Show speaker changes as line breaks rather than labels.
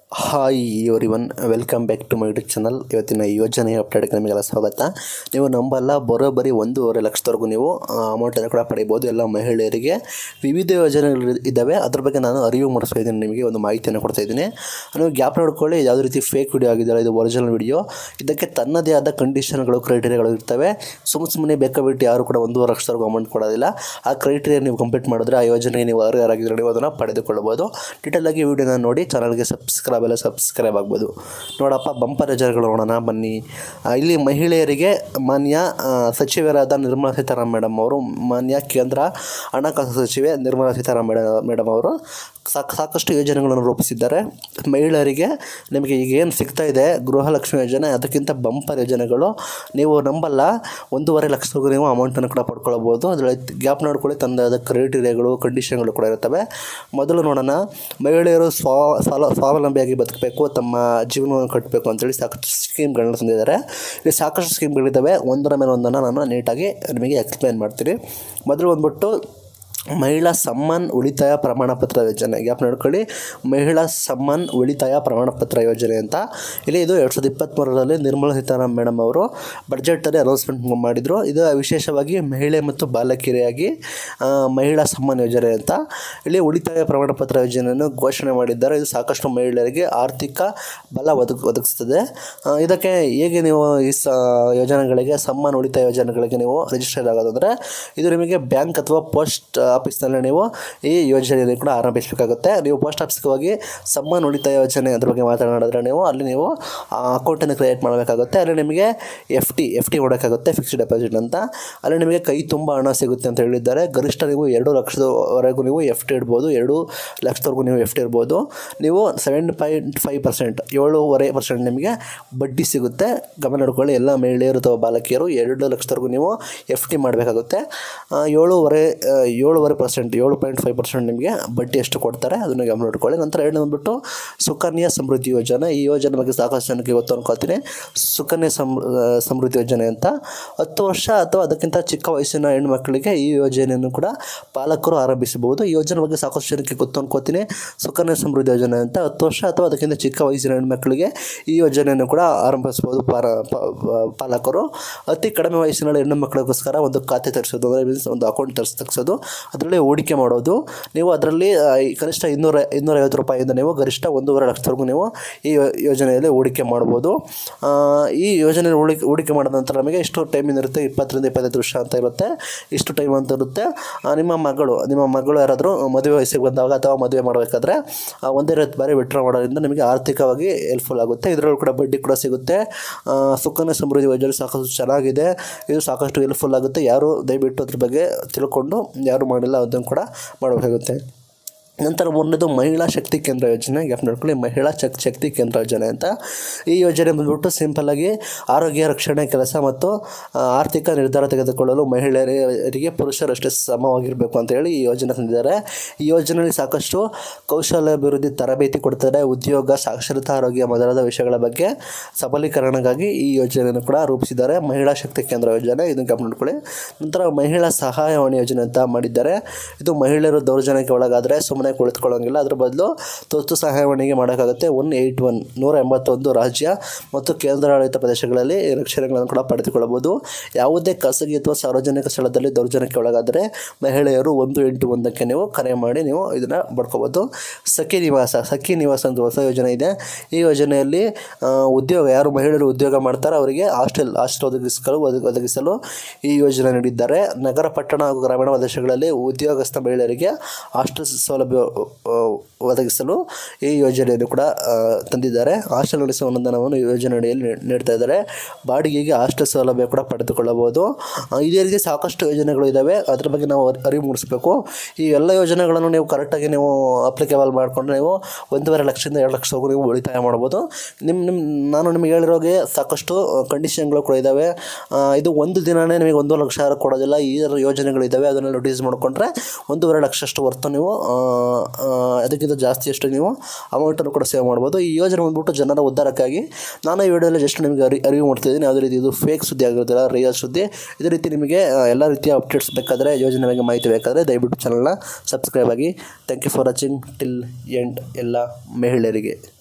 hi everyone welcome back to my YouTube channel ಇವತ್ತಿನ ಯೋಜನೆ ಅಪ್ಡೇಟ್ಗೆ ನಿಮಗೆಲ್ಲ ಸ್ವಾಗತ ನೀವು ನಂಬಲ್ಲ ಬರೋಬ್ಬರಿ ಒಂದೂವರೆ ಲಕ್ಷದವರೆಗೂ ನೀವು ಅಮೌಂಟನ್ನು ಕೂಡ ಪಡಿಬೋದು ಎಲ್ಲ ಮಹಿಳೆಯರಿಗೆ ವಿವಿಧ ಯೋಜನೆಗಳು ಇದ್ದಾವೆ ಅದ್ರ ಬಗ್ಗೆ ನಾನು ಅರಿವು ಮಾಡಿಸ್ತಾ ಇದ್ದೀನಿ ನಿಮಗೆ ಒಂದು ಮಾಹಿತಿಯನ್ನು ಕೊಡ್ತಾ ಇದ್ದೀನಿ ನೀವು ಗ್ಯಾಪ್ ನೋಡ್ಕೊಳ್ಳಿ ಯಾವುದೇ ರೀತಿ ಫೇಕ್ ವಿಡಿಯೋ ಆಗಿದೆಯಲ್ಲ ಇದು ಒರಿಜಿನಲ್ ವಿಡಿಯೋ ಇದಕ್ಕೆ ತನ್ನದೇ ಆದ ಕಂಡೀಷನ್ಗಳು ಕ್ರೈಟೀರಿಯಾಗಳು ಇರ್ತವೆ ಸುಮ್ಮ ಸುಮ್ಮನೆ ಬೇಕಾಬಿಟ್ಟು ಯಾರು ಕೂಡ ಒಂದೂವರೆ ಲಕ್ಷದವರೆಗೂ ಅಮೌಂಟ್ ಕೊಡೋದಿಲ್ಲ ಆ ಕ್ರೈಟೀರಿಯಾ ನೀವು ಕಂಪ್ಲೀಟ್ ಮಾಡಿದ್ರೆ ಆ ಯೋಜನೆಗೆ ನೀವು ಅರ್ಹರಾಗಿದ್ದರೆ ನೀವು ಅದನ್ನು ಪಡೆದುಕೊಳ್ಳಬಹುದು ಡೀಟೇಲ್ ಆಗಿ ವಿಡಿಯೋನ ನೋಡಿ ಚಾನಲ್ಗೆ ಸಬ್ಸ್ಕ್ರೈಬ್ ಎಲ್ಲ ಸಬ್ಸ್ಕ್ರೈಬ್ ಆಗ್ಬೋದು ನೋಡಪ್ಪ ಬಂಪರ್ ಯೋಜನೆಗಳು ನೋಡೋಣ ಬನ್ನಿ ಆ, ಇಲ್ಲಿ ಮಹಿಳೆಯರಿಗೆ ಮಾನ್ಯ ಆ, ಸಚಿವರಾದ ನಿರ್ಮಲಾ ಸೀತಾರಾಮನ್ ಮೇಡಮ್ ಅವರು ಮಾನ್ಯ ಕೇಂದ್ರ ಹಣಕಾಸು ಸಚಿವೆ ನಿರ್ಮಲಾ ಸೀತಾರಾಮನ್ ಮೇಡ- ಮೇಡಮ್ ಅವರು ಸಾಕು ಸಾಕಷ್ಟು ಯೋಜನೆಗಳನ್ನು ರೂಪಿಸಿದ್ದಾರೆ ಮಹಿಳೆಯರಿಗೆ ನಿಮಗೆ ಈಗ ಏನು ಸಿಗ್ತಾ ಇದೆ ಗೃಹಲಕ್ಷ್ಮಿ ಯೋಜನೆ ಅದಕ್ಕಿಂತ ಬಂಪರ್ ಯೋಜನೆಗಳು ನೀವು ನಂಬಲ್ಲ ಒಂದೂವರೆ ಲಕ್ಷದವರೆಗೂ ನೀವು ಅಮೌಂಟನ್ನು ಕೂಡ ಪಡ್ಕೊಳ್ಬೋದು ಅದರಲ್ಲಿ ಗ್ಯಾಪ್ ನೋಡ್ಕೊಳ್ಳಿ ತಂದಾದ ಕ್ರೈಟೀರಿಯಾಗಳು ಕಂಡೀಷನ್ಗಳು ಕೂಡ ಇರ್ತವೆ ಮೊದಲು ನೋಡೋಣ ಮಹಿಳೆಯರು ಸ್ವ ಸ್ವಾಲ ಸ್ವಾವಲಂಬಿಯಾಗಿ ಬದುಕಬೇಕು ತಮ್ಮ ಜೀವನವನ್ನು ಕಟ್ಟಬೇಕು ಅಂತೇಳಿ ಸಾಕಷ್ಟು ಸ್ಕೀಮ್ಗಳನ್ನ ತಂದಿದ್ದಾರೆ ಇಲ್ಲಿ ಸಾಕಷ್ಟು ಸ್ಕೀಮ್ಗಳಿದ್ದಾವೆ ಒಂದರ ಮೇಲೆ ಒಂದನ್ನು ನಾನು ನೀಟಾಗಿ ನಿಮಗೆ ಎಕ್ಸ್ಪ್ಲೈನ್ ಮಾಡ್ತೀನಿ ಮೊದಲು ಬಂದ್ಬಿಟ್ಟು ಮಹಿಳಾ ಸಮ್ಮಾನ್ ಉಳಿತಾಯ ಪ್ರಮಾಣ ಪತ್ರ ಯೋಜನೆ ಗ್ಯಾಪ್ ನೋಡ್ಕೊಳ್ಳಿ ಮಹಿಳಾ ಸಮ್ಮಾನ್ ಉಳಿತಾಯ ಪ್ರಮಾಣ ಪತ್ರ ಯೋಜನೆ ಅಂತ ಇಲ್ಲಿ ಇದು ಎರಡು ಸಾವಿರದ ಇಪ್ಪತ್ತ್ಮೂರರಲ್ಲಿ ನಿರ್ಮಲಾ ಸೀತಾರಾಮನ್ ಮೇಡಮ್ ಅವರು ಬಡ್ಜೆಟಲ್ಲಿ ಅನೌನ್ಸ್ಮೆಂಟ್ ಮಾಡಿದರು ಇದು ವಿಶೇಷವಾಗಿ ಮಹಿಳೆ ಮತ್ತು ಬಾಲಕಿಯರಿಗಾಗಿ ಆ, ಮಹಿಳಾ ಸಮ್ಮಾನ್ ಯೋಜನೆ ಅಂತ ಇಲ್ಲಿ ಉಳಿತಾಯ ಪ್ರಮಾಣ ಪತ್ರ ಯೋಜನೆಯನ್ನು ಘೋಷಣೆ ಮಾಡಿದ್ದಾರೆ ಇದು ಸಾಕಷ್ಟು ಮಹಿಳೆಯರಿಗೆ ಆರ್ಥಿಕ ಬಲ ಒದಗ ಒದಗಿಸ್ತದೆ ಆ, ಇದಕ್ಕೆ ಹೇಗೆ ನೀವು ಈ ಸ ಯೋಜನೆಗಳಿಗೆ ಸಮ್ಮಾನ್ ಉಳಿತಾಯ ಯೋಜನೆಗಳಿಗೆ ನೀವು ರಿಜಿಸ್ಟರ್ ಆಗೋದಂದರೆ ಇದು ನಿಮಗೆ ಬ್ಯಾಂಕ್ ಅಥವಾ ಪೋಸ್ಟ್ ಆಫೀಸ್ನಲ್ಲಿ ನೀವು ಈ ಯೋಜನೆಯಲ್ಲಿ ಕೂಡ ಆರಂಭಿಸಬೇಕಾಗುತ್ತೆ ನೀವು ಪೋಸ್ಟ್ ಆಫೀಸ್ಗೆ ಹೋಗಿ ಸಮ್ಮಾನ್ ಉಳಿತಾಯ ಯೋಜನೆ ಅದ್ರ ಬಗ್ಗೆ ಮಾತನಾಡಿದ್ರೆ ನೀವು ಅಲ್ಲಿ ನೀವು ಅಕೌಂಟನ್ನು ಕ್ರಿಯೇಟ್ ಮಾಡಬೇಕಾಗುತ್ತೆ ಅಲ್ಲಿ ನಿಮಗೆ ಎಫ್ ಟಿ ಎಫ್ ಟಿ ಮಾಡೋಕ್ಕಾಗುತ್ತೆ ಫಿಕ್ಸ್ಡ್ ಡೆಪಾಸಿಟ್ ಅಂತ ಅಲ್ಲಿ ನಿಮಗೆ ಕೈ ತುಂಬ ಹಣ ಸಿಗುತ್ತೆ ಅಂತ ಹೇಳಿದ್ದಾರೆ ಗರಿಷ್ಠ ನೀವು ಎರಡು ಲಕ್ಷದವರೆಗೂ ನೀವು ಎಫ್ ಟಿ ಇಡ್ಬೋದು ಎರಡು ಲಕ್ಷದವರೆಗೂ ನೀವು ಎಫ್ ಟಿ ಇರ್ಬೋದು ನೀವು ಸೆವೆನ್ ಪಾಯಿಂಟ್ ಫೈವ್ ಪರ್ಸೆಂಟ್ ಏಳೂವರೆ ಪರ್ಸೆಂಟ್ ನಿಮಗೆ ಬಡ್ಡಿ ಸಿಗುತ್ತೆ ಗಮನ ಇಟ್ಕೊಳ್ಳಿ ಎಲ್ಲ ಮಹಿಳೆಯರು ಅಥವಾ ಬಾಲಕಿಯರು ಎರಡು ಲಕ್ಷದವರೆಗೂ ನೀವು ಎಫ್ ಟಿ ಮಾಡಬೇಕಾಗುತ್ತೆ ಆ, ಏಳೂವರೆ ಆ, ಏಳುವರೆ ಪರ್ಸೆಂಟ್ ಏಳು ಪಾಯಿಂಟ್ ಫೈವ್ ಪರ್ಸೆಂಟ್ ನಿಮಗೆ ಬಡ್ಡಿ ಎಷ್ಟು ಕೊಡ್ತಾರೆ ಅದನ್ನು ಗಮನ ಇಟ್ಕೊಳ್ಳಿ ನಂತರ ಎರಡನೇ ಬಂದ್ಬಿಟ್ಟು ಸುಕನ್ಯಾ ಸಮೃದ್ಧಿ ಯೋಜನೆ ಈ ಯೋಜನೆ ಬಗ್ಗೆ ಸಾಕಷ್ಟು ಜನಕ್ಕೆ ಇವತ್ತು ಅನ್ಕೋತೀನಿ ಸುಕನ್ಯಾ ಸಮ್ ಆ, ಸಮೃದ್ಧಿ ಯೋಜನೆ ಅಂತ ಹತ್ತು ವರ್ಷ ಅಥವಾ ಅದಕ್ಕಿಂತ ಚಿಕ್ಕ ವಯಸ್ಸಿನ ಹೆಣ್ಮಕ್ಳಿಗೆ ಈ ಯೋಜನೆಯನ್ನು ಕೂಡ ಪಾಲಕರು ಆರಂಭಿಸಬಹುದು ಈ ಯೋಜನೆ ಬಗ್ಗೆ ಸಾಕಷ್ಟು ಜನಕ್ಕೆ ಗೊತ್ತು ಅನ್ಕೋತೀನಿ ಸುಕನ್ಯಾ ಸಮೃದ್ಧಿ ಯೋಜನೆ ಅಂತ ಹತ್ತು ವರ್ಷ ಅಥವಾ ಅದಕ್ಕಿಂತ ಚಿಕ್ಕ ವಯಸ್ಸಿನ ಹೆಣ್ಮಕ್ಳಿಗೆ ಈ ಯೋಜನೆಯನ್ನು ಕೂಡ ಆರಂಭಿಸಬಹುದು ಪಾರ ಪ- ಪ- ಪಾಲಕರು ಅತಿ ಕಡಿಮೆ ವಯಸ್ಸಿನ ಹೆಣ್ಣು ಮಕ್ಕಳಿಗೋಸ್ಕರ ಒಂದು ಖಾತೆ ತರಿಸೋದು ಅಂದರೆ ಮೀನ್ಸ್ ಒಂದು ಅಕೌಂಟ್ ತರಿಸ್ ತೆಗ್ಸೋದು ಅದರಲ್ಲಿ ಹೂಡಿಕೆ ಮಾಡೋದು ನೀವು ಅದರಲ್ಲಿ ಆ, ಈ ಕನಿಷ್ಠ ಇನ್ನೂರ ಇನ್ನೂರೈವತ್ತು ರೂಪಾಯಿಂದ ನೀವು ಗರಿಷ್ಠ ಒಂದೂವರೆ ಲಕ್ಷದವರೆಗೂ ನೀವು ಈ ಯೋ- ಯೋಜನೆಯಲ್ಲಿ ಹೂಡಿಕೆ ಮಾಡ್ಬೋದು ಆ, ಈ ಯೋಜನೆ ಹೂಡಿಕೆ ಹೂಡಿಕೆ ಮಾಡಿದ ನಂತರ ನಮಗೆ ಇಷ್ಟು ಟೈಮಿಂದ ಇರುತ್ತೆ ಇಪ್ಪತ್ತರಿಂದ ಇಪ್ಪತ್ತೈದು ವರ್ಷ ಅಂತ ಇರುತ್ತೆ ಇಷ್ಟು ಟೈಮ್ ಅಂತ ಇರುತ್ತೆ ಆ, ನಿಮ್ಮ ಮಗಳು ನಿಮ್ಮ ಮಗಳು ಯಾರಾದರೂ ಮದುವೆ ವಯಸ್ಸಿಗೆ ಬಂದಾಗ ಅಥವಾ ಮದುವೆ ಮಾಡಬೇಕಾದ್ರೆ ಆ, ಒಂದೇ ರೀತಿ ಬಾರಿ ವಿಡ್ರಾ ಮಾಡೋದ್ರಿಂದ ನಿಮಗೆ ಆರ್ಥಿಕವಾಗಿ ಹೆಲ್ಪ್ಫುಲ್ ಆಗುತ್ತೆ ಇದರಲ್ಲೂ ಕೂಡ ಬಡ್ಡಿ ಕೂಡ ಸಿಗುತ್ತೆ ಆ, ಸುಕನ್ಯಾ ಸಮೃದ್ಧಿ ಯೋಜನೆ ಸಾಕಷ್ಟು ಚೆನ್ನಾಗಿದೆ ಇದು ಸಾಕಷ್ಟು ಹೆಲ್ಪ್ಫುಲ್ ಆಗುತ್ತೆ ಯಾರು ದಯವಿಟ್ಟು ಅದ್ರ ಬಗ್ಗೆ ತಿಳ್ಕೊಂಡು ಯಾರು ಮಾಡಿಲ್ಲ ಅದನ್ನು ಕೂಡ ಮಾಡಬೇಕಾಗುತ್ತೆ ನಂತರ ಮೂರನೇದು ಮಹಿಳಾ ಶಕ್ತಿ ಕೇಂದ್ರ ಯೋಜನೆ ಗ್ಯಾಪ್ ನೋಡ್ಕೊಳ್ಳಿ ಮಹಿಳಾ ಶಕ್ ಶಕ್ತಿ ಕೇಂದ್ರ ಯೋಜನೆ ಅಂತ ಈ ಯೋಜನೆ ಬಂದ್ಬಿಟ್ಟು ಸಿಂಪಲ್ಲಾಗಿ ಆರೋಗ್ಯ ರಕ್ಷಣೆ ಕೆಲಸ ಮತ್ತು ಆ, ಆರ್ಥಿಕ ನಿರ್ಧಾರ ತೆಗೆದುಕೊಳ್ಳಲು ಮಹಿಳೆಯರಿಗೆ ಪುರುಷರಷ್ಟೇ ಸಮವಾಗಿರಬೇಕು ಅಂತ ಹೇಳಿ ಈ ಯೋಜನೆ ತಂದಿದ್ದಾರೆ ಈ ಯೋಜನೆಯಲ್ಲಿ ಸಾಕಷ್ಟು ಕೌಶಲ್ಯಾಭಿವೃದ್ಧಿ ತರಬೇತಿ ಕೊಡ್ತಾರೆ ಉದ್ಯೋಗ ಸಾಕ್ಷರತಾ ಆರೋಗ್ಯ ಮೊದಲಾದ ವಿಷಯಗಳ ಬಗ್ಗೆ ಸಬಲೀಕರಣಕ್ಕಾಗಿ ಈ ಯೋಜನೆಯನ್ನು ಕೂಡ ರೂಪಿಸಿದ್ದಾರೆ ಮಹಿಳಾ ಶಕ್ತಿ ಕೇಂದ್ರ ಯೋಜನೆ ಇದನ್ನು ಗಮನ ಇಟ್ಕೊಳ್ಳಿ ನಂತರ ಮಹಿಳಾ ಸಹಾಯವಾಣಿ ಯೋಜನೆ ಅಂತ ಮಾಡಿದ್ದಾರೆ ಇದು ಮಹಿಳೆಯರು ದೌರ್ಜನ್ಯಕ್ಕೆ ಒಳಗಾದರೆ ಸುಮ್ಮನೆ ಕುಳಿತುಕೊಳ್ಳೋಂಗಿಲ್ಲ ಅದ್ರ ಬದಲು ತುರ್ತು ಸಹಾಯವಾಣಿಗೆ ಮಾಡೋಕ್ಕಾಗುತ್ತೆ ಒನ್ ಏಯ್ಟ್ ಒನ್ ನೂರ ಎಂಬತ್ತೊಂದು ರಾಜ್ಯ ಮತ್ತು ಕೇಂದ್ರಾಡಳಿತ ಪ್ರದೇಶಗಳಲ್ಲಿ ಈ ರಕ್ಷಣೆಗಳನ್ನು ಕೂಡ ಪಡೆದುಕೊಳ್ಳಬಹುದು ಯಾವುದೇ ಖಾಸಗಿ ಅಥವಾ ಸಾರ್ವಜನಿಕ ಸ್ಥಳದಲ್ಲಿ ದೌರ್ಜನ್ಯಕ್ಕೆ ಒಳಗಾದರೆ ಮಹಿಳೆಯರು ಒಂದು ಎಂಟು ಒಂದಕ್ಕೆ ನೀವು ಕರೆ ಮಾಡಿ ನೀವು ಇದನ್ನು ಪಡ್ಕೋಬೋದು ಸಖಿ ನಿವಾಸ ಸಖಿ ನಿವಾಸ ಅಂತ ಹೊಸ ಯೋಜನೆ ಇದೆ ಈ ಯೋಜನೆಯಲ್ಲಿ ಆ, ಉದ್ಯೋಗ ಯಾರು ಮಹಿಳೆಯರು ಉದ್ಯೋಗ ಮಾಡ್ತಾರೆ ಅವರಿಗೆ ಹಾಸ್ಟೆಲ್ ಹಾಸ್ಟೆಲ್ ಒದಗಿಸಲು ಒದಗಿ- ಒದಗಿಸಲು ಈ ಯೋಜನೆ ನೀಡಿದ್ದಾರೆ ನಗರ ಪಟ್ಟಣ ಹಾಗೂ ಗ್ರಾಮೀಣ ಪ್ರದೇಶಗಳಲ್ಲಿ ಉದ್ಯೋಗಸ್ಥ ಮಹಿಳೆಯರಿಗೆ ಹಾಸ್ಟೆಲ್ ಸೌಲಭ್ಯ ಆ, ಒದಗಿಸಲು ಈ ಯೋಜನೆಯನ್ನು ಕೂಡ ಆ, ತಂದಿದ್ದಾರೆ ಹಾಸ್ಟೆಲ್ ನಡೆಸುವ ಅನುದಾನವನ್ನು ಈ ಯೋಜನೆ ಅಡಿಯಲ್ಲಿ ನೀ- ನೀಡ್ತಾ ಇದ್ದಾರೆ ಬಾಡಿಗೆಗೆ ಹಾಸ್ಟೆಲ್ ಸೌಲಭ್ಯ ಕೂಡ ಪಡೆದುಕೊಳ್ಳಬಹುದು ಆ, ಇದೇ ರೀತಿ ಸಾಕಷ್ಟು ಯೋಜನೆಗಳು ಇದ್ದಾವೆ ಅದ್ರ ಬಗ್ಗೆ ನಾವು ಅರಿ- ಅರಿವು ಮೂಡಿಸಬೇಕು ಈ ಎಲ್ಲ ಯೋಜನೆಗಳನ್ನು ನೀವು ಕರೆಕ್ಟಾಗಿ ನೀವು ಅಪ್ಲಿಕೇಬಲ್ ಮಾಡಿಕೊಂಡ್ರೆ ನೀವು ಒಂದೂವರೆ ಲಕ್ಷದಿಂದ ಎರಡು ಲಕ್ಷವರೆಗೂ ನೀವು ಉಳಿತಾಯ ಮಾಡ್ಬೋದು ನಿಮ್ಮ ನಿಮ್ಮ ನಾನು ನಿಮಗೆ ಹೇಳಿರೋಗೆ ಸಾಕಷ್ಟು ಕಂಡೀಷನ್ಗಳು ಕೂಡ ಇದ್ದಾವೆ ಆ, ಇದು ಒಂದು ದಿನವೇ ನಿಮಗೆ ಒಂದು ಲಕ್ಷ ಕೊಡೋದಿಲ್ಲ ಈ ಯೋಜನೆಗಳಿದ್ದಾವೆ ಅದನ್ನು ನೋಟಿಸ್ ಮಾಡಿಕೊಂಡ್ರೆ ಒಂದೂವರೆ ಲಕ್ಷಷ್ಟು ಹೊರ್ತು ನೀವು ಆ, ಆ, ಅದಕ್ಕಿಂತ ಜಾಸ್ತಿಯಷ್ಟು ನೀವು ಅಮೌಂಟನ್ನು ಕೂಡ ಸೇವ್ ಮಾಡ್ಬೋದು ಈ ಯೋಜನೆ ಬಂದ್ಬಿಟ್ಟು ಜನರ ಉದ್ಧಾರಕ್ಕಾಗಿ ನಾನು ಈ ವಿಡಿಯೋದಲ್ಲಿ ಜಸ್ಟ್ ನಿಮಗೆ ಅರಿ ಅರಿವು ಮಾಡ್ತಿದ್ದೀನಿ ಯಾವುದೇ ರೀತಿ ಇದು ಫೇಕ್ ಸುದ್ದಿ ಆಗಿರೋದಿಲ್ಲ ರಿಯಲ್ ಸುದ್ದಿ ಇದೇ ರೀತಿ ನಿಮಗೆ ಆ, ಎಲ್ಲ ರೀತಿಯ ಅಪ್ಡೇಟ್ಸ್ ಬೇಕಾದರೆ ಯೋಜನೆ ಬಗ್ಗೆ ಮಾಹಿತಿ ಬೇಕಾದರೆ ದಯವಿಟ್ಟು ಚಾನಲ್ನ ಸಬ್ಸ್ಕ್ರೈಬ್ ಆಗಿ thank you for watching till end ಎಲ್ಲ ಮಹಿಳೆಯರಿಗೆ